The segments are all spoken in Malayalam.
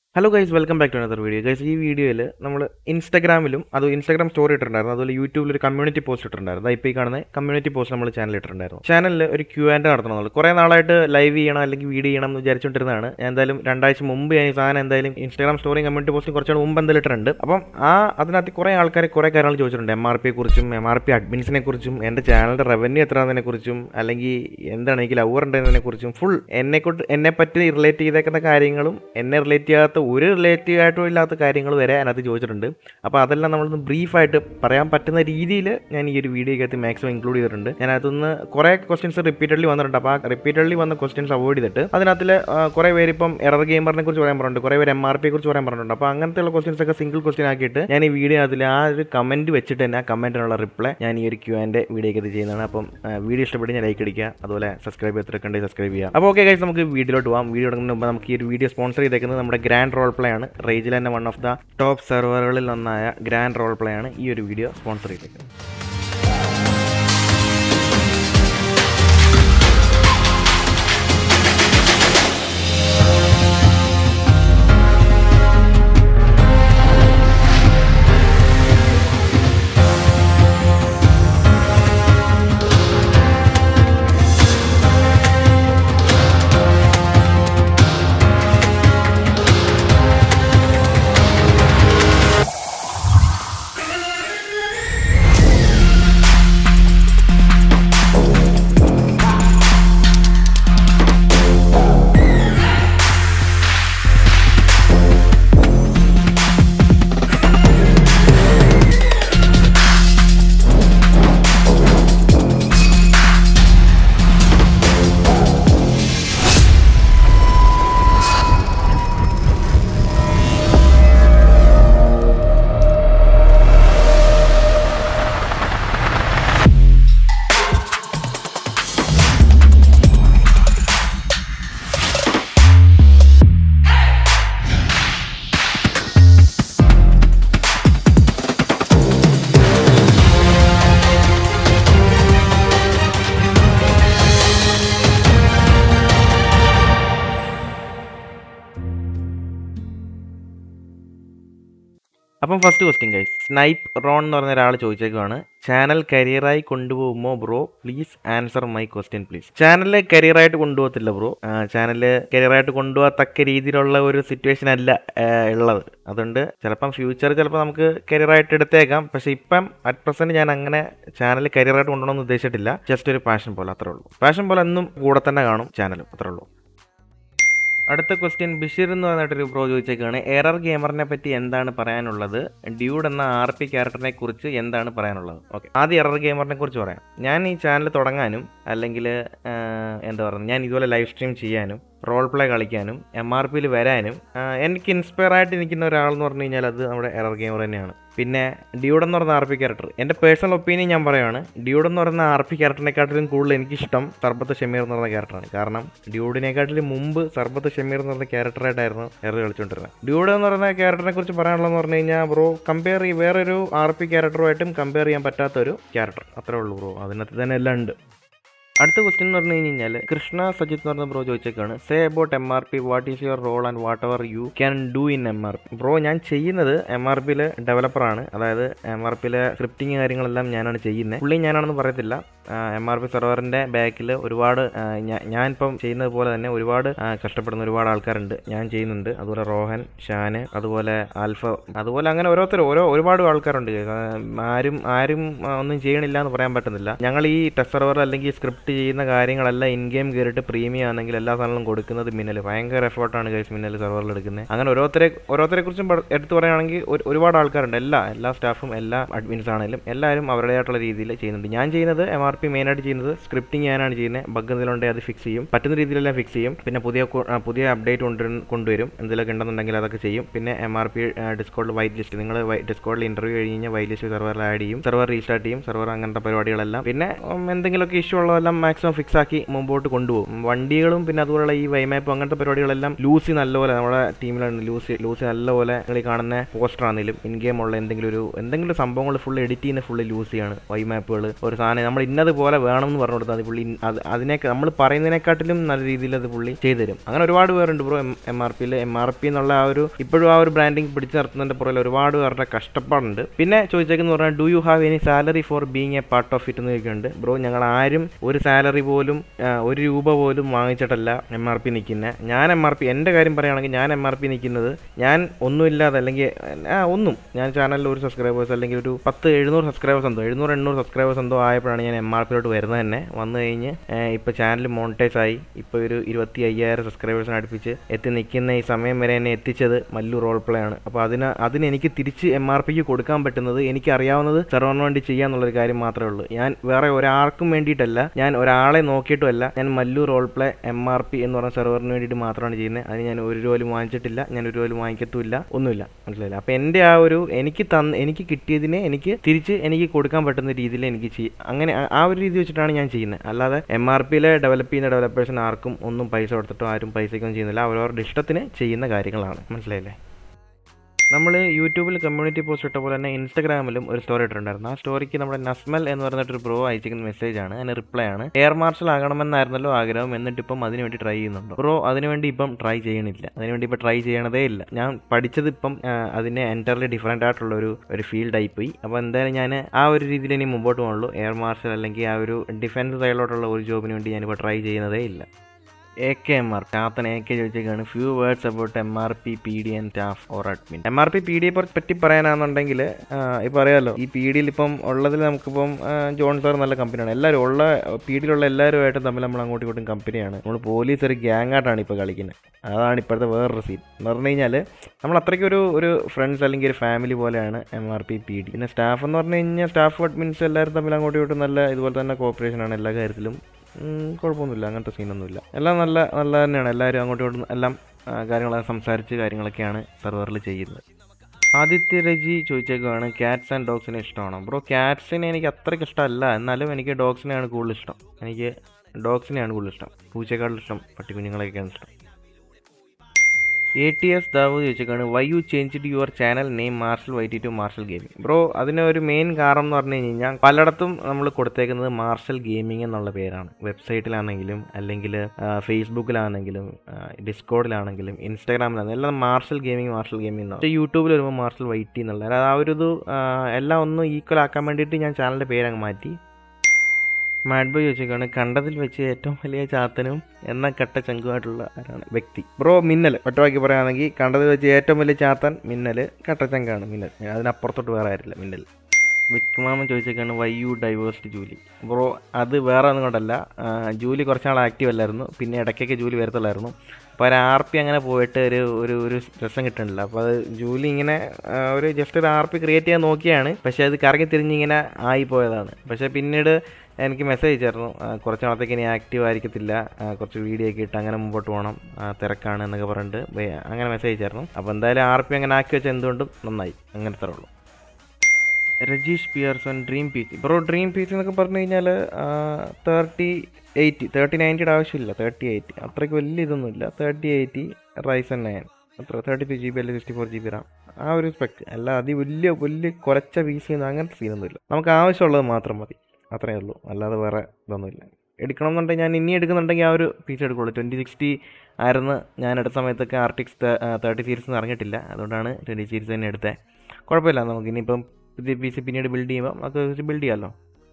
hello guys welcome back to another video guys ഈ വീഡിയോയിൽ നമ്മൾ ഇൻസ്റ്റാഗ്രാമിലും അത് ഇൻസ്റ്റാഗ്രാം സ്റ്റോറി ഇട്ടിട്ടുണ്ടായിരുന്നു അതുപോലെ യൂട്യൂബിൽ ഒരു കമ്മ്യൂണിറ്റി പോസ്റ്റ് ഇട്ടിട്ടുണ്ടായിരുന്നു ഇപ്പോൾ ഈ കാണുന്ന കമ്മ്യൂണിറ്റി പോസ്റ്റ് നമ്മൾ ചാനൽ ഇട്ടിട്ടുണ്ടായിരുന്നു ചാനലിൽ ഒരു ക്യൂ ആൻഡ് നടത്തണമെന്നുള്ളൂ കുറേ നാളായിട്ട് ലൈവ് ചെയ്യണം അല്ലെങ്കിൽ വീഡിയോ ചെയ്യണം എന്ന് വിചാരിച്ചുകൊണ്ടിരുന്നതാണ് ഞാൻ എന്തായാലും രണ്ടാഴ്ച മുമ്പ് ഞാൻ ഈ സാധനം എന്തായാലും ഇൻസ്റ്റാഗ്രാം സ്റ്റോറിയും കമ്മ്യൂണിറ്റി പോസ്റ്റും കുറച്ചുകൂടെ മുമ്പ് എന്തായാലും ഇട്ടിട്ടുണ്ട് അപ്പം ആ അതിനകത്ത് കുറേ ആൾക്കാർ കുറേ കാര്യങ്ങൾ ചോദിച്ചിട്ടുണ്ട് എം ആർ പിയെ കുറിച്ചും എം ആർ പി അഡ്മിൻസിനെ കുറിച്ചും എൻ്റെ ചാനലിൻ്റെ റവന്യൂ എത്രയാണെന്നതിനെ കുറിച്ചും അല്ലെങ്കിൽ എന്താണ് എനിക്ക് ലവർ ഉണ്ടെന്നതിനെ കുറിച്ചും ഫുൾ എന്നെ കൊണ്ട് എന്നെ പറ്റി റിലേറ്റ് ചെയ്തേക്കുന്ന കാര്യങ്ങളും എന്നെ റിലേറ്റ് ചെയ്യാത്ത ഒരു റിലേറ്റീവ് ആയിട്ടും ഇല്ലാത്ത കാര്യങ്ങൾ വരെ അതിനകത്ത് ചോദിച്ചിട്ടുണ്ട് അപ്പോൾ അതെല്ലാം നമ്മളൊന്ന് ബ്രീഫായിട്ട് പറയാൻ പറ്റുന്ന രീതിയിൽ ഞാൻ ഈ ഒരു വീഡിയോക്കകത്ത് മാക്സിമം ഇൻക്ലൂഡ് ചെയ്തിട്ടുണ്ട് ഞാൻ അതിനകത്തുനിന്ന് കുറേ ക്വസ്റ്റ്യൻസ് റിപ്പീറ്റഡ്ലി വന്നിട്ടുണ്ട് അപ്പോൾ ആ റിപ്പീറ്റഡ്ലി വന്ന ക്വസ്റ്റ്യൻസ് അവോയ്ഡ് ചെയ്തിട്ട് അതിനകത്തിൽ കുറേ പേര് ഇപ്പം എറർ ഗെയിമറിനെ കുറിച്ച് പറയാൻ പറഞ്ഞിട്ടുണ്ട് കുറേ പേര് എം ആർ പിയെ കുറിച്ച് പറയാൻ പറഞ്ഞിട്ടുണ്ട് അപ്പോൾ അങ്ങനത്തെയുള്ള ക്വസ്റ്റ്യൻസ് ഒക്കെ സിംഗിൾ ക്വസ്റ്റ്യൻ ആക്കിയിട്ട് ഞാൻ ഈ വീഡിയോ അതിൽ ആ ഒരു കമൻറ്റ് വെച്ചിട്ട് തന്നെ ആ കമൻറ്റിനുള്ള റിപ്ലൈ ഞാൻ ഈ ഒരു ക്യൂ ആൻഡ് വീഡിയോക്കകത്ത് ചെയ്യുന്നതാണ് അപ്പം വീഡിയോ ഇഷ്ടപ്പെട്ട് ഞാൻ ലൈക്ക് അടിക്കുക അതുപോലെ സബ്സ്ക്രൈബ് ചെയ്തിട്ടുണ്ടെങ്കിൽ സബ്സ്ക്രൈബ് ചെയ്യുക അപ്പോൾ ഓക്കെ ഗൈസ് നമുക്ക് വീഡിയോയിലോട്ട് പോകാം വീഡിയോ തുടങ്ങുന്ന മുമ്പ് നമുക്ക് ഈ ഒരു വീഡിയോ സ്പോൺസർ ചെയ്തേക്കുന്നത് നമ്മുടെ ഗ്രാൻഡ് റോൾ പ്ലേ ആണ് റേജിൽ തന്നെ വൺ ഓഫ് ദ ടോപ്പ് സെർവറുകളിൽ ഒന്നായ ഗ്രാൻഡ് റോൾ പ്ലേ ആണ് ഈ ഒരു വീഡിയോ സ്പോൺസർ ചെയ്തേക്കുന്നത് അപ്പം first question guys snipe ron എന്ന് പറഞ്ഞ ഒരാൾ ചോദിച്ചേക്കുവാണ് ചാനൽ കരിയറായി കൊണ്ടുപോകുമോ bro please answer my question please channel കരിയറായിട്ട് കൊണ്ടുപോകത്തില്ല ബ്രോ ചാനൽ കരിയറായിട്ട് കൊണ്ടുപോകത്തക്ക രീതിയിലുള്ള ഒരു സിറ്റുവേഷൻ അല്ല ആ, ഉള്ളത് അതുകൊണ്ട് ചിലപ്പം ഫ്യൂച്ചർ ചിലപ്പോൾ നമുക്ക് കരിയറായിട്ട് എടുത്തേക്കാം പക്ഷേ ഇപ്പം അറ്റ് പ്രസന്റ് ഞാൻ അങ്ങനെ ചാനൽ കരിയറായിട്ട് കൊണ്ടുപോകണമെന്ന് ഉദ്ദേശിച്ചിട്ടില്ല ജസ്റ്റ് ഒരു പാഷൻ പോലെ അത്രേ ഉള്ളൂ പാഷൻ പോലെ എന്നും കൂടെ തന്നെ കാണും ചാനലും അത്രേ ഉള്ളൂ അടുത്ത ക്വസ്റ്റ്യൻ ബഷീർ എന്ന് പറഞ്ഞിട്ടൊരു ബ്രോ ചോദിച്ചേക്കാണ് എറർ ഗെയിമറിനെ പറ്റി എന്താണ് പറയാനുള്ളത് ഡ്യൂഡ് എന്ന ആർ പി ക്യാരക്ടറിനെ കുറിച്ച് എന്താണ് പറയാനുള്ളത് ഓക്കെ ആദ്യം എറർ ഗെയിമറിനെ കുറിച്ച് പറയാം ഞാൻ ഈ ചാനൽ തുടങ്ങാനും അല്ലെങ്കിൽ എന്താ പറയുക ഞാൻ ഇതുപോലെ ലൈവ് സ്ട്രീം ചെയ്യാനും റോൾ പ്ലേ കളിക്കാനും എം ആർ പിയിൽ വരാനും ആ, എനിക്ക് ഇൻസ്പയർ ആയിട്ട് നിൽക്കുന്ന ഒരാൾ എന്ന് പറഞ്ഞു കഴിഞ്ഞാൽ അത് നമ്മുടെ എറർ ഗെയിമർ തന്നെയാണ് പിന്നെ ഡ്യൂഡ് എന്ന് പറയുന്ന ആർ പി ക്യാരക്ടർ എൻ്റെ പേഴ്സണൽ ഒപ്പീനിയൻ ഞാൻ പറയുകയാണ് ഡ്യൂഡ് എന്ന് പറയുന്ന ആർ പി ക്യാരക്ടറിനെക്കാട്ടിലും കൂടുതൽ എനിക്കിഷ്ടം സർബത്ത് ഷമീർ എന്ന് പറയുന്ന ക്യാരക്ടറാണ് കാരണം ഡ്യൂഡിനെക്കാട്ടിലും മുമ്പ് സർബത്ത് ഷമീർ എന്ന് പറയുന്ന ക്യാരക്ടറായിട്ടായിരുന്നു എറർ കളിച്ചുകൊണ്ടിരുന്നത് ഡ്യൂഡ് എന്ന് പറയുന്ന ക്യാരക്ടറിനെ കുറിച്ച് പറയാനുള്ളതെന്ന് പറഞ്ഞു കഴിഞ്ഞാൽ ബ്രോ കമ്പയർ ചെയ്യും വേറൊരു ആർ പി ക്യാരക്ടറുമായിട്ടും കമ്പയർ ചെയ്യാൻ പറ്റാത്ത ഒരു ക്യാരക്ടർ അത്രേ ഉള്ളൂ ബ്രോ അതിനകത്ത് തന്നെ എല്ലാം ഉണ്ട് അടുത്ത ക്വസ്റ്റ്യൻ എന്ന് പറഞ്ഞു കഴിഞ്ഞാൽ കൃഷ്ണ സജിത്ത് എന്ന് പറഞ്ഞ ബ്രോ ചോദിച്ചേക്കാണ് say about M R P what is your role and whatever you can do in M R P bro ഞാൻ ചെയ്യുന്നത് എം ആർ പിയിലെ ഡെവലപ്പറാണ് അതായത് എം ആർ പിയിലെ സ്ക്രിപ്റ്റിംഗ് കാര്യങ്ങളെല്ലാം ഞാനാണ് ചെയ്യുന്നത് പുള്ളി ഞാനാണെന്ന് പറയത്തില്ല എം ആർ പി സെർവറിൻ്റെ ബാക്കിൽ ഒരുപാട് ആ, ഞാ- ഞാനിപ്പം ചെയ്യുന്നത് പോലെ തന്നെ ഒരുപാട് ആ, കഷ്ടപ്പെടുന്ന ഒരുപാട് ആൾക്കാരുണ്ട് ഞാൻ ചെയ്യുന്നുണ്ട് അതുപോലെ റോഹൻ ഷാന് അതുപോലെ ആൽഫ അതുപോലെ അങ്ങനെ ഓരോരുത്തർ ഓരോ ഒരുപാട് ആൾക്കാരുണ്ട് ആ, ആരും ആരും ആ, ഒന്നും ചെയ്യണില്ല എന്ന് പറയാൻ പറ്റുന്നില്ല ഞങ്ങൾ ഈ ടെസ്റ്റ് സെർവർ അല്ലെങ്കിൽ സ്ക്രിപ്റ്റ് ചെയ്യുന്ന കാര്യങ്ങളെല്ലാം ഇൻ ഗെയിം കയറിയിട്ട് പ്രീമിയം ആണെങ്കിൽ എല്ലാ സാധനങ്ങളും കൊടുക്കുന്നത് മിന്നൽ ഭയങ്കര എഫേർട്ടാണ് ഗൈസ് മിന്നൽ സെർവറിൽ എടുക്കുന്നത് അങ്ങനെ ഓരോരുത്തരെ ഓരോരുത്തരെ കുറിച്ചും പ- എടുത്തു പറയുകയാണെങ്കിൽ ഒരു- ഒരുപാട് ആൾക്കാരുണ്ട് എല്ലാ എല്ലാ സ്റ്റാഫും എല്ലാ അഡ്മിൻസ് ആണെങ്കിലും എല്ലാവരും അവരുടേതായിട്ടുള്ള രീതിയിൽ ചെയ്യുന്നുണ്ട് ഞാൻ ചെയ്യുന്നത് എം ആർ പി മെയിനായിട്ട് ചെയ്യുന്നത് സ്ക്രിപ്റ്റിംഗ് ഞാനാണ് ചെയ്യുന്നത് ബഗ് എന്തെങ്കിലും അത് ഫിക്സ് ചെയ്യും പറ്റുന്ന രീതിയിലെല്ലാം ഫിക്സ് ചെയ്യും പിന്നെ പുതിയ കു- ആ, പുതിയ അപ്ഡേറ്റ് കൊണ്ടുവരും കൊണ്ടുവരും എന്തെങ്കിലുമൊക്കെ ഉണ്ടെന്നുണ്ടെങ്കിൽ അതൊക്കെ ചെയ്യും പിന്നെ എം ആർ പി ഡിസ്കോഡിൽ വൈറ്റ് ലിസ്റ്റ് നിങ്ങൾ ഡിസ്കോഡിൽ ഇന്റർവ്യൂ കഴിഞ്ഞ് കഴിഞ്ഞാൽ വൈറ്റ് ലിസ്റ്റ് സെർവറിൽ ആഡ് ചെയ്യും സെർവർ റീസ്റ്റാർട്ട് ചെയ്യും സെർവർ അങ്ങനത്തെ പരിപാടികളെല്ലാം പിന്നെ ഉം, എന്തെങ്കിലുമൊക്കെ ഇഷ്യൂ ഉള്ളതെല്ലാം മാക്സിമം ഫിക്സ് ആക്കി മുമ്പോട്ട് കൊണ്ടുപോകും വണ്ടികളും പിന്നെ അതുപോലുള്ള ഈ വൈമാപ്പും അങ്ങനത്തെ പരിപാടികളെല്ലാം ലൂസി നല്ലപോലെ നമ്മുടെ ടീമിലാണ് ലൂസി ലൂസി നല്ലപോലെ നിങ്ങൾ ഈ കാണുന്ന പോസ്റ്റർ ആണെങ്കിലും ഇൻ ഗെയിം ഉള്ള എന്തെങ്കിലും ഒരു എന്തെങ്കിലും സംഭവങ്ങൾ ഫുൾ എഡിറ്റ് ചെയ്യുന്ന ഫുള്ള് ലൂസിയാണ് വൈമാപ്പുകൾ ഒരു സാധനം നമ്മൾ ഇന്നതുപോലെ വേണം എന്ന് പറഞ്ഞു കൊടുത്താൽ മതി പുള്ളി ഇൻ- അത് അതിനേക്ക് നമ്മൾ പറയുന്നതിനെക്കാട്ടിലും നല്ല രീതിയിൽ അത് പുള്ളി ചെയ്തു തരും അങ്ങനെ ഒരുപാട് പേരുണ്ട് ബ്രോ എം എം ആർ പിയിൽ എം ആർ പി എന്നുള്ള ആ ഒരു ഇപ്പോഴും ആ ഒരു ബ്രാൻഡിങ് പിടിച്ചു നിർത്തുന്നതിന്റെ പുറകിൽ ഒരുപാട് പേരുടെ കഷ്ടപ്പാടുണ്ട് പിന്നെ ചോദിച്ചേക്കെന്ന് പറഞ്ഞാൽ do you have any salary for being a part of it എന്ന് ചോദിക്കുന്നുണ്ട് ബ്രോ ഞങ്ങൾ ആരും ഒരു സാലറി പോലും ആ, ഒരു രൂപ പോലും വാങ്ങിച്ചിട്ടല്ല എം ആർ പി നിൽക്കുന്നത് ഞാൻ എം ആർ പി എൻ്റെ കാര്യം പറയുകയാണെങ്കിൽ ഞാൻ എം ആർ പി നിൽക്കുന്നത് ഞാൻ ഒന്നുമില്ലാതെ അല്ലെങ്കിൽ ആ ഒന്നും ഞാൻ ചാനലിൽ ഒരു സബ്സ്ക്രൈബേഴ്സ് അല്ലെങ്കിൽ ഒരു പത്ത് എഴുന്നൂറ് സബ്സ്ക്രൈബേഴ്സ് എന്തോ എഴുന്നൂറ് എണ്ണൂറ് സബ്സ്ക്രൈബേഴ്സ് എന്തോ ആയപ്പോഴാണ് ഞാൻ എം ആർ പിയിലോട്ട് വരുന്നത് തന്നെ വന്നു കഴിഞ്ഞ് ഇപ്പോൾ ചാനൽ മോണിറ്റൈസ് ആയി ഇപ്പോൾ ഒരു ഇരുപത്തി അയ്യായിരം സബ്സ്ക്രൈബേഴ്സിനെ അടുപ്പിച്ച് എത്തി നിൽക്കുന്ന ഈ സമയം വരെ എന്നെ എത്തിച്ചത് മല്ലു റോൾ പ്ലേ ആണ് അപ്പോൾ അതിന് അതിന് എനിക്ക് തിരിച്ച് എം ആർ പിക്ക് കൊടുക്കാൻ പറ്റുന്നത് എനിക്ക് അറിയാവുന്നത് സെർവറിന് വേണ്ടി ചെയ്യാന്നുള്ളൊരു കാര്യം മാത്രമേ ഉള്ളൂ ഞാൻ വേറെ ഒരാൾക്കും വേണ്ടിയിട്ടല്ല ഞാൻ ഒരാളെ നോക്കിയിട്ടുമല്ല ഞാൻ Mallu role play M R P എന്ന് പറഞ്ഞ സെർവറിന് വേണ്ടിയിട്ട് മാത്രമാണ് ചെയ്യുന്നത് അതിന് ഞാൻ ഒരു രൂപ പോലും വാങ്ങിച്ചിട്ടില്ല ഞാൻ ഒരു രൂപ പോലും വാങ്ങിക്കത്തുമില്ല ഒന്നുമില്ല മനസ്സിലായില്ല അപ്പോൾ എൻ്റെ ആ ഒരു എനിക്ക് തന്ന് എനിക്ക് കിട്ടിയതിനെ എനിക്ക് തിരിച്ച് എനിക്ക് കൊടുക്കാൻ പറ്റുന്ന രീതിയിൽ എനിക്ക് ചെയ്യും അങ്ങനെ ആ- ആ ഒരു രീതി വെച്ചിട്ടാണ് ഞാൻ ചെയ്യുന്നത് അല്ലാതെ എം ആർ പിയിലെ ഡെവലപ്പ് ചെയ്യുന്ന ഡെവലപ്പേഴ്സിന് ആർക്കും ഒന്നും പൈസ കൊടുത്തിട്ടോ ആരും പൈസയ്ക്കൊന്നും ചെയ്യുന്നില്ല അവരവരുടെ ഇഷ്ടത്തിന് ചെയ്യുന്ന കാര്യങ്ങളാണ് മനസ്സിലായില്ലേ നമ്മൾ യൂട്യൂബിൽ കമ്മ്യൂണിറ്റി പോസ്റ്റ് ഇട്ട പോലെ തന്നെ ഇൻസ്റ്റാഗ്രാമിലും ഒരു സ്റ്റോറി ഇട്ടിട്ടുണ്ടായിരുന്നു ആ സ്റ്റോറിക്ക് നമ്മുടെ നസ്മൽ എന്ന് പറഞ്ഞിട്ടൊരു ബ്രോ അയച്ചിരിക്കുന്ന മെസ്സേജ് ആണ് അതിന് റിപ്ലൈ ആണ് എയർ മാർഷൽ ആകണമെന്നായിരുന്നല്ലോ ആഗ്രഹം എന്നിട്ട് ഇപ്പം അതിനുവേണ്ടി ട്രൈ ചെയ്യുന്നുണ്ട് ബ്രോ അതിനുവേണ്ടി ഇപ്പം ട്രൈ ചെയ്യണില്ല അതിനുവേണ്ടി ഇപ്പം ട്രൈ ചെയ്യണതേ ഇല്ല ഞാൻ പഠിച്ചത് ഇപ്പം ആ, അതിന് എൻറ്റർലി ഡിഫറെൻ്റ് ആയിട്ടുള്ള ഒരു ഒരു ഫീൽഡായി പോയി അപ്പോൾ എന്തായാലും ഞാൻ ആ ഒരു രീതിയിൽ ഇനി മുമ്പോട്ട് പോകുള്ളൂ എയർ മാർഷൽ അല്ലെങ്കിൽ ആ ഒരു ഡിഫൻസ് സൈഡിലോട്ടുള്ള ഒരു ജോബിന് വേണ്ടി ഞാനിപ്പോൾ ട്രൈ ചെയ്യുന്നതേ ഇല്ല A K M R Chathan A K ചോദിച്ചേക്കാണ് few words about M R P P D and staff or admin M R P P ഡിയെ പറ്റി പറയാനാണെന്നുണ്ടെങ്കിൽ ഇപ്പോൾ അറിയാലോ ഈ പി ഡിയിൽ ഇപ്പം ഉള്ളതിൽ നമുക്കിപ്പം ആ, ജോൺ സാർ നല്ല കമ്പനിയാണ് എല്ലാവരും ഉള്ള പി ഡിയിലുള്ള എല്ലാവരുമായിട്ടും തമ്മിൽ നമ്മൾ അങ്ങോട്ടും ഇങ്ങോട്ടും കമ്പനിയാണ് നമ്മൾ പോലീസ് ഒരു ഗ്യാങ് ആയിട്ടാണ് ഇപ്പോൾ കളിക്കുന്നത് അതാണ് ഇപ്പോഴത്തെ വേറൊരു സീൻ എന്ന് പറഞ്ഞു കഴിഞ്ഞാൽ നമ്മൾ അത്രയ്ക്ക് ഒരു ഒരു ഫ്രണ്ട്സ് അല്ലെങ്കിൽ ഒരു ഫാമിലി പോലെയാണ് M R P P D പിന്നെ സ്റ്റാഫ് എന്ന് പറഞ്ഞു കഴിഞ്ഞാൽ സ്റ്റാഫ് അഡ്മിൻസ് എല്ലാവരും തമ്മിൽ അങ്ങോട്ടും ഇങ്ങോട്ടും നല്ല ഇതുപോലെ തന്നെ കോപ്പറേഷൻ ആണ് എല്ലാ കാര്യത്തിലും ഉം, കുഴപ്പമൊന്നുമില്ല അങ്ങനത്തെ സീനൊന്നുമില്ല എല്ലാം നല്ല നല്ല തന്നെയാണ് എല്ലാവരും അങ്ങോട്ടും ഇങ്ങോട്ടും എല്ലാം ആ, കാര്യങ്ങളൊക്കെ സംസാരിച്ച് കാര്യങ്ങളൊക്കെയാണ് സെർവറിൽ ചെയ്യുന്നത് ആദിത്യ രജി ചോദിച്ചേക്കുവാണ് ക്യാറ്റ്സ് ആൻഡ് ഡോഗ്സിനെ ഇഷ്ടമാണോ ബ്രോ ക്യാറ്റ്സിനെ എനിക്ക് അത്രയ്ക്ക് ഇഷ്ടമല്ല എന്നാലും എനിക്ക് ഡോഗ്സിനെയാണ് കൂടുതൽ ഇഷ്ടം എനിക്ക് ഡോഗ്സിനെയാണ് കൂടുതൽ ഇഷ്ടം പൂച്ചക്കാട്ടിൽ ഇഷ്ടം പട്ടിക്കുഞ്ഞുങ്ങളെയൊക്കെയാണ് ഇഷ്ടം എ ടി എസ് ദാവൂദ് ചോദിച്ചേക്കാണ് why you change your channel name Marshal Y T to Marshal gaming bro അതിന് ഒരു മെയിൻ കാരണം എന്ന് പറഞ്ഞു കഴിഞ്ഞാൽ പലയിടത്തും നമ്മൾ കൊടുത്തേക്കുന്നത് മാർഷൽ ഗെയിമിംഗ് എന്നുള്ള പേരാണ് വെബ്സൈറ്റിലാണെങ്കിലും അല്ലെങ്കിൽ ഫേസ്ബുക്കിലാണെങ്കിലും ഡിസ്കോഡിലാണെങ്കിലും ഇൻസ്റ്റാഗ്രാമിലാണെങ്കിലും എല്ലാം മാർഷൽ ഗെയിമിംഗ് മാർഷൽ ഗെയിമിംഗ് എന്നാണ് പക്ഷേ യൂട്യൂബിൽ വരുമ്പോൾ മാർഷൽ വൈ ടി എന്നുള്ള അതായത് ആ ഒരു ഇത് ആ, എല്ലാം ഒന്ന് ഈക്വൽ ആക്കാൻ വേണ്ടിയിട്ട് ഞാൻ ചാനലിൻ്റെ പേര് അങ്ങ് മാറ്റി മാഡ് ബോയ് ചോദിച്ചേക്കാണ് കണ്ടതിൽ വെച്ച് ഏറ്റവും വലിയ ചാത്തനും എന്ന കട്ട ചങ്കുമായിട്ടുള്ള ആരാണ് വ്യക്തി ബ്രോ മിന്നൽ ഒറ്റവാക്കി പറയുകയാണെങ്കിൽ കണ്ടതിൽ വെച്ച് ഏറ്റവും വലിയ ചാത്തൻ മിന്നൽ കട്ടച്ചങ്കാണ് മിന്നൽ ഞാൻ അതിനപ്പുറത്തോട്ട് വേറെ ആരില്ല മിന്നൽ വിക്മാമൻ ചോദിച്ചേക്കാണ് why you divorced Julie bro അത് വേറെ ഒന്നും കൊണ്ടല്ല ആ, ജൂലി കുറച്ചാൾ ആക്റ്റീവ് അല്ലായിരുന്നു പിന്നെ ഇടയ്ക്കൊക്കെ ജൂലി വരത്തുള്ളായിരുന്നു അപ്പോൾ ഒരു ആർ പി അങ്ങനെ പോയിട്ട് ഒരു ഒരു ഒരു രസം കിട്ടുന്നില്ല അപ്പോൾ അത് ജൂലി ഇങ്ങനെ ആ, ഒരു ജസ്റ്റ് ഒരു ആർ പി ക്രിയേറ്റ് ചെയ്യാൻ നോക്കിയാണ് പക്ഷേ അത് കറങ്ങി തിരിഞ്ഞിങ്ങനെ ആയിപ്പോയതാണ് പക്ഷേ പിന്നീട് എനിക്ക് മെസ്സേജ് അയച്ചായിരുന്നു ആ, കുറച്ച് നാളത്തേക്ക് ഇനി ആക്റ്റീവ് ആയിരിക്കത്തില്ല ആ, കുറച്ച് വീഡിയോ ഒക്കെ ഇട്ട് അങ്ങനെ മുമ്പോട്ട് പോകണം ആ, തിരക്കാണ് എന്നൊക്കെ പറഞ്ഞിട്ട് വേ- അങ്ങനെ മെസ്സേജ് അയച്ചായിരുന്നു അപ്പോൾ എന്തായാലും ആർ പി അങ്ങനെ ആക്കി വെച്ചാൽ എന്തുകൊണ്ടും നന്നായി അങ്ങനത്തെ ഉള്ളൂ Rajeesh Pearson dream P C bro dream P C എന്നൊക്കെ പറഞ്ഞു കഴിഞ്ഞാൽ തേർട്ടി എയ്റ്റി തേർട്ടി നയൻറ്റിയുടെ ആവശ്യമില്ല തേർട്ടി എയ്റ്റി അത്രയ്ക്ക് വലിയ ഇതൊന്നുമില്ല തേർട്ടി എയ്റ്റി റൈസൺ നയൻ അത്ര തേർട്ടി ടു ജി ബി അല്ലെങ്കിൽ sixty four G B RAM ആ ഒരു സ്പെക്ക് അല്ല അതി വലിയ വലിയ കുറച്ച പി സി ഒന്നും അങ്ങനത്തെ സീനൊന്നുമില്ല നമുക്ക് ആവശ്യമുള്ളത് മാത്രം മതി അത്രയേ ഉള്ളൂ അല്ലാതെ വേറെ ഇതൊന്നുമില്ല എടുക്കണം എന്നുണ്ടെങ്കിൽ ഞാൻ ഇനി എടുക്കുന്നുണ്ടെങ്കിൽ ആ ഒരു പി സി എടുക്കുള്ളൂ ട്വൻറ്റി സിക്സ്റ്റി ആയിരുന്നു ഞാൻ എടുത്ത സമയത്തൊക്കെ ആർട്ടിക്സ് തേർട്ടി സീരീസ് ഇറങ്ങിയിട്ടില്ല അതുകൊണ്ടാണ് ട്വൻറ്റി സീരീസ് തന്നെ എടുത്തത് കുഴപ്പമില്ല നമുക്ക് ഇനിയിപ്പം പുതിയ പി സി പിന്നീട് ബിൽഡ് ചെയ്യുമ്പോൾ നമുക്ക് ബിൽഡ് ചെയ്യാമല്ലോ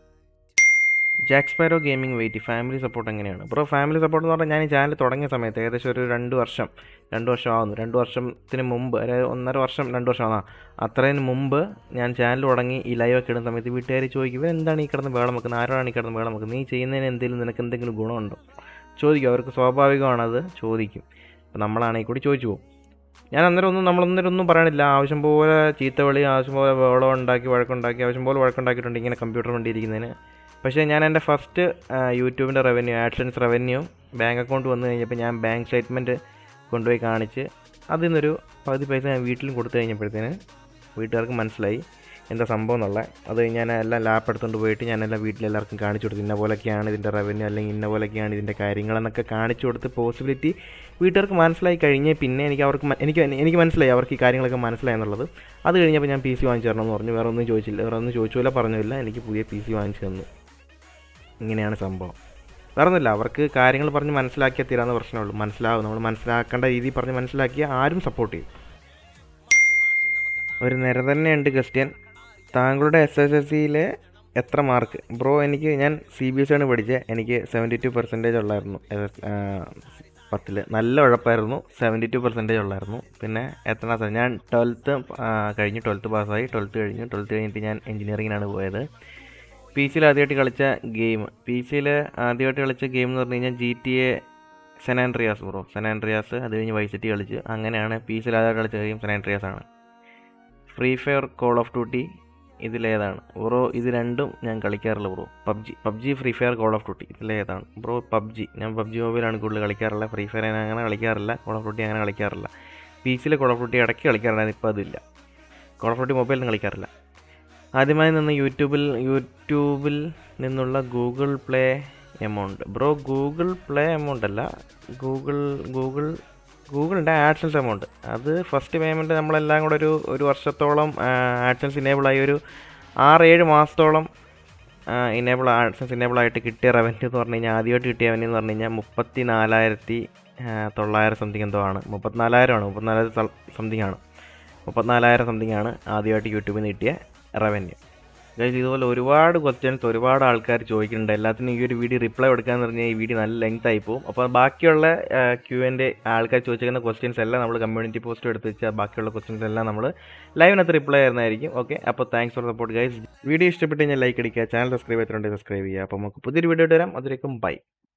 ജാക്സ്പൈറോ ഗെയിമിംഗ് വെയിറ്റ് ഫാമിലി സപ്പോർട്ട് എങ്ങനെയാണ് ബ്രോ ഫാമിലി സപ്പോർട്ട് എന്ന് പറഞ്ഞാൽ ഞാൻ ഈ ചാനൽ തുടങ്ങിയ സമയത്ത് ഏകദേശം ഒരു രണ്ട് വർഷം രണ്ട് വർഷം ആവുന്നു രണ്ട് വർഷത്തിന് മുമ്പ് അതായത് ഒന്നര വർഷം രണ്ട് വർഷം ആ അത്രയും മുമ്പ് ഞാൻ ചാനൽ തുടങ്ങി ഈ ലൈവ് ഒക്കെ ഇടുന്ന സമയത്ത് വീട്ടുകാർ ചോദിക്കും ഇവൻ എന്താണ് ഈ കിടന്ന് വേളം വെക്കുന്നത് ആരോടാണ് ഈ കിടന്ന് വേളം വെക്കുന്നത് നീ ചെയ്യുന്നതിന് എന്തെങ്കിലും നിനക്ക് എന്തെങ്കിലും ഗുണമുണ്ടോ ചോദിക്കും അവർക്ക് സ്വാഭാവികമാണത് ചോദിക്കും അപ്പം നമ്മളാണെങ്കിൽ കൂടി ചോദിച്ചു പോകും ഞാൻ അന്നേരം ഒന്നും നമ്മളന്നേരം ഒന്നും പറയണില്ല ആവശ്യം പോലെ ചീത്തവിളി ആവശ്യം പോലെ വെള്ളം ഉണ്ടാക്കി വഴക്കുണ്ടാക്കി ആവശ്യം പോലെ വഴക്കുണ്ടാക്കിയിട്ടുണ്ട് ഇങ്ങനെ കമ്പ്യൂട്ടർ വണ്ടി ഇരിക്കുന്നതിന് പക്ഷേ ഞാൻ എൻ്റെ ഫസ്റ്റ് യൂട്യൂബിൻ്റെ revenue AdSense revenue bank account വന്നു കഴിഞ്ഞപ്പോൾ ഞാൻ ബാങ്ക് സ്റ്റേറ്റ്മെൻറ്റ് കൊണ്ടുപോയി കാണിച്ച് അതിൽ നിന്നൊരു പകുതി പൈസ ഞാൻ വീട്ടിലും കൊടുത്തു കഴിഞ്ഞപ്പോഴത്തേന് വീട്ടുകാർക്ക് മനസ്സിലായി എന്താ സംഭവം എന്നുള്ള അത് ഞാൻ എല്ലാം ലാപ്പ് എടുത്തുകൊണ്ട് പോയിട്ട് ഞാനെല്ലാം വീട്ടിലെല്ലാവർക്കും കാണിച്ചു കൊടുത്തു ഇന്ന പോലെയൊക്കെയാണ് ഇതിൻ്റെ റവന്യൂ അല്ലെങ്കിൽ ഇന്ന പോലെയൊക്കെയാണ് ഇതിൻ്റെ കാര്യങ്ങളെന്നൊക്കെ കാണിച്ചു കൊടുത്ത് പോസിബിലിറ്റി വീട്ടുകാർക്ക് മനസ്സിലായി കഴിഞ്ഞ് പിന്നെ എനിക്ക് അവർക്ക് മ- എനിക്ക് എനിക്ക് മനസ്സിലായി അവർക്ക് ഈ കാര്യങ്ങളൊക്കെ മനസ്സിലായി എന്നുള്ളത് അത് കഴിഞ്ഞപ്പോൾ ഞാൻ പി സി വാങ്ങിച്ചു തരണം എന്ന് പറഞ്ഞു വേറെ ഒന്നും ചോദിച്ചില്ല വേറെ ഒന്നും ചോദിച്ചില്ല പറഞ്ഞില്ല എനിക്ക് പുതിയ പി സി വാങ്ങിച്ചു തന്നു ഇങ്ങനെയാണ് സംഭവം വേറെ ഒന്നുമില്ല അവർക്ക് കാര്യങ്ങൾ പറഞ്ഞ് മനസ്സിലാക്കിയാൽ തീരാവുന്ന പ്രശ്നമുള്ളൂ മനസ്സിലാവും നമ്മൾ മനസ്സിലാക്കേണ്ട രീതി പറഞ്ഞ് മനസ്സിലാക്കിയാൽ ആരും സപ്പോർട്ട് ചെയ്യും ഒരു നിര തന്നെയുണ്ട് ക്വസ്റ്റ്യൻ താങ്കളുടെ എസ് എസ് എൽ സിയിലെ എത്ര മാർക്ക് ബ്രോ എനിക്ക് ഞാൻ സി ബി എസ് ആണ് പഠിച്ചത് എനിക്ക് സെവൻറ്റി ടു പെർസെൻറ്റേജ് ഉള്ളായിരുന്നു പത്തിൽ നല്ല ഉഴപ്പായിരുന്നു സെവൻറ്റി ടു പെർസെൻറ്റേജ് ഉള്ളായിരുന്നു പിന്നെ എത്ര ക്ലാസ് ഞാൻ ട്വൽത്ത് കഴിഞ്ഞ് ട്വൽത്ത് പാസ്സായി ട്വൽത്ത് കഴിഞ്ഞു ട്വൽത്ത് കഴിഞ്ഞിട്ട് ഞാൻ എഞ്ചിനീയറിങ്ങിനാണ് പോയത് പി സിയിൽ ആദ്യമായിട്ട് കളിച്ച ഗെയിം പി സിയിൽ ആദ്യമായിട്ട് കളിച്ച ഗെയിം എന്ന് പറഞ്ഞു കഴിഞ്ഞാൽ G T A San Andreas bro San Andreas അത് കഴിഞ്ഞ് വൈസിറ്റി കളിച്ച് അങ്ങനെയാണ് പി സിയിൽ ആദ്യമായിട്ട് കളിച്ച ഗെയിം സെനാൻഡ്രിയാസ് ആണ് free fire call of duty ഇതിലേതാണ് ബ്രോ ഇത് രണ്ടും ഞാൻ കളിക്കാറില്ല bro PUBG PUBG free fire call of duty ഇതിലേതാണ് ബ്രോ പബ്ജി ഞാൻ പബ്ജി മൊബൈലാണ് കൂടുതൽ കളിക്കാറുള്ളത് ഫ്രീ ഫയർ ഞാൻ അങ്ങനെ കളിക്കാറില്ല കോൾ ഓഫ് ഡ്യൂട്ടി അങ്ങനെ കളിക്കാറില്ല പി സിയിൽ കോൾ ഓഫ് ഡ്യൂട്ടി ഇടയ്ക്ക് കളിക്കാറുണ്ടായിരുന്നു ഇപ്പോൾ അതില്ല കോൾ ഓഫ് ഡ്യൂട്ടി മൊബൈലിൽ കളിക്കാറില്ല ആദ്യമായി നിന്ന് യൂട്യൂബിൽ യൂട്യൂബിൽ നിന്നുള്ള Google Play amount bro Google Play amount അല്ല ഗൂഗിൾ ഗൂഗിൾ ഗൂഗിളിൻ്റെ ആഡ്സൻസ് എമൗണ്ട് അത് ഫസ്റ്റ് പേയ്മെൻറ്റ് നമ്മളെല്ലാം കൂടെ ഒരു ഒരു വർഷത്തോളം ആഡ്സൻസ് ഇനേബിൾ ആയി ഒരു ആറ് ഏഴ് മാസത്തോളം ഇനേബിൾ ആഡ്സൻസ് ഇനേബിൾ ആയിട്ട് കിട്ടിയ റവന്യൂ എന്ന് പറഞ്ഞു കഴിഞ്ഞാൽ ആദ്യമായിട്ട് കിട്ടിയ റവന്യൂ എന്ന് പറഞ്ഞു കഴിഞ്ഞാൽ മുപ്പത്തി നാലായിരത്തി തൊള്ളായിരം സംതിങ് എന്തോ ആണ് മുപ്പത്തിനാലായിരമാണ് മുപ്പത്തിനാലായിരം സംതിങ് ആണ് മുപ്പത്തിനാലായിരം സംതിങ് ആണ് ആദ്യമായിട്ട് യൂട്യൂബിൽ നിന്ന് കിട്ടിയ റവന്യൂ ഗൈസ് ഇതുപോലെ ഒരുപാട് ക്വസ്റ്റ്യൻസ് ഒരുപാട് ആൾക്കാർ ചോദിക്കുന്നുണ്ട് എല്ലാത്തിനും ഈ ഒരു വീഡിയോ റിപ്ലൈ കൊടുക്കാന്ന് പറഞ്ഞാൽ ഈ വീഡിയോ നല്ല ലെങ്ത് ആയി പോകും അപ്പോൾ ബാക്കിയുള്ള ക്യൂ എൻ്റെ ആൾക്കാർ ചോദിച്ചിരിക്കുന്ന ക്വസ്റ്റ്യൻസ് എല്ലാം നമ്മൾ കമ്മ്യൂണിറ്റി പോസ്റ്റ് എടുത്ത് വെച്ചാൽ ബാക്കിയുള്ള ക്വസ്റ്റ്യൻസ് എല്ലാം നമ്മൾ ലൈവിനകത്ത് റിപ്ലൈ ചെയ്യുന്നതായിരിക്കും ഓക്കെ അപ്പോൾ thanks for support guys video ഇഷ്ടപ്പെട്ട് കഴിഞ്ഞാൽ ലൈക്ക് അടിക്കുക ചാനൽ സബ്സ്ക്രൈബ് ചെയ്തിട്ടുണ്ടെങ്കിൽ സബ്സ്ക്രൈബ് ചെയ്യുക അപ്പോൾ നമുക്ക് പുതിയൊരു വീഡിയോ വരാം അതിലേക്കും ബൈ